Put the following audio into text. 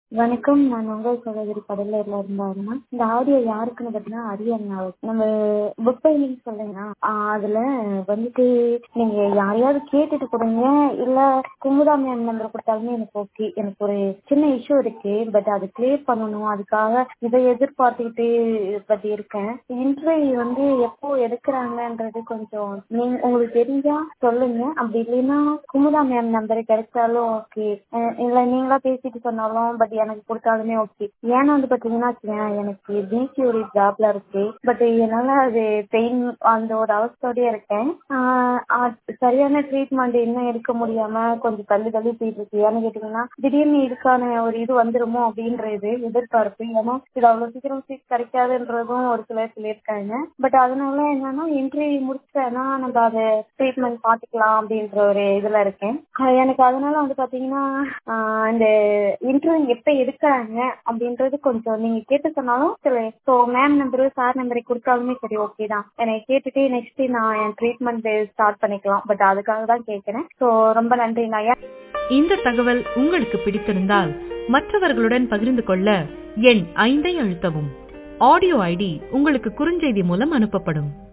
வணக்கம் நான் உங்கள் சகோதரி கடலூர்ல இருந்தாருன்னா இந்த ஆடியோ யாருக்குன்னு பார்த்தீங்கன்னா அரியண்ணா நம்ம புக் பைலிங் சொல்லுங்க அதுல வந்துட்டு நீங்க யாரையாவது கேட்டுட்டு கொடுங்க இல்ல குமுதா மேம் நம்பர் கொடுத்தாலுமே எனக்கு ஓகே எனக்கு ஒரு சின்ன இஷ்யூ இருக்கு பட் அது கிளியர் பண்ணணும் அதுக்காக இதை எதிர்பார்த்துக்கிட்டு பட் இருக்கேன் இன்டர்வியூ வந்து எப்போ எடுக்கிறாங்கன்றது கொஞ்சம் நீங்க உங்களுக்கு தெரிஞ்சா சொல்லுங்க அப்படி இல்லைன்னா குமுதா மேம் நம்பர் கிடைச்சாலும் ஓகே இல்ல நீங்களா பேசிட்டு சொன்னாலும் பட் எனக்கு கொடுத்தாலுமே ஓகே ஏன்னா வந்து பாத்தீங்கன்னா வச்சுக்கோங்க, எனக்கு பிசி ஒரு ஜாப்ல இருக்கு பட் என்னால அது பெயின் அந்த ஒரு அவஸ்தையோடய இருக்கேன் ஆஹ் ஆஹ் சரியான ட்ரீட்மெண்ட் இன்னும் எடுக்க முடியாம கொஞ்சம் தள்ளி தள்ளி போயிட்டு இருக்கு ஏன்னு கேட்டீங்கன்னா திடீர்னு இதுக்கான ஒரு இது வந்துருமோ அப்படின்றது எதிர்பார்ப்பு ஏன்னா இது அவ்வளவு சீக்கிரம் சீட் கிடைக்காதுன்றதும் ஒரு சிலர் சொல்லியிருக்காங்க பட் அதனால என்னன்னா இன்டர்வியூ முடிச்சிட்டேன்னா நம்ம அதை ட்ரீட்மெண்ட் பார்த்துக்கலாம் அப்படின்ற ஒரு இதுல இருக்கேன் ஆஹ் எனக்கு அதனால வந்து பாத்தீங்கன்னா ஆஹ் இந்த இன்டர்வியூ எப்ப எடுக்கிறாங்க அப்படின்றது கொஞ்சம் நீங்க கேட்டு சொன்னாலும் சரி ஸோ மேம் நம்பரு சார் நம்பரை கொடுத்தாலுமே சரி ஓகே தான் என்னை கேட்டுட்டு நெக்ஸ்ட் நான் என் ட்ரீட்மெண்ட் ஸ்டார்ட் பண்ணிக்கலாம் பட் அதுக்காக தான் கேட்கிறேன் ஸோ ரொம்ப நன்றி நான் இந்த தகவல் உங்களுக்கு பிடித்திருந்தால் மற்றவர்களுடன் பகிர்ந்து கொள்ள எண் ஐந்தை அழுத்தவும் ஆடியோ ஐடி உங்களுக்கு குறுஞ்செய்தி மூலம் அனுப்பப்படும்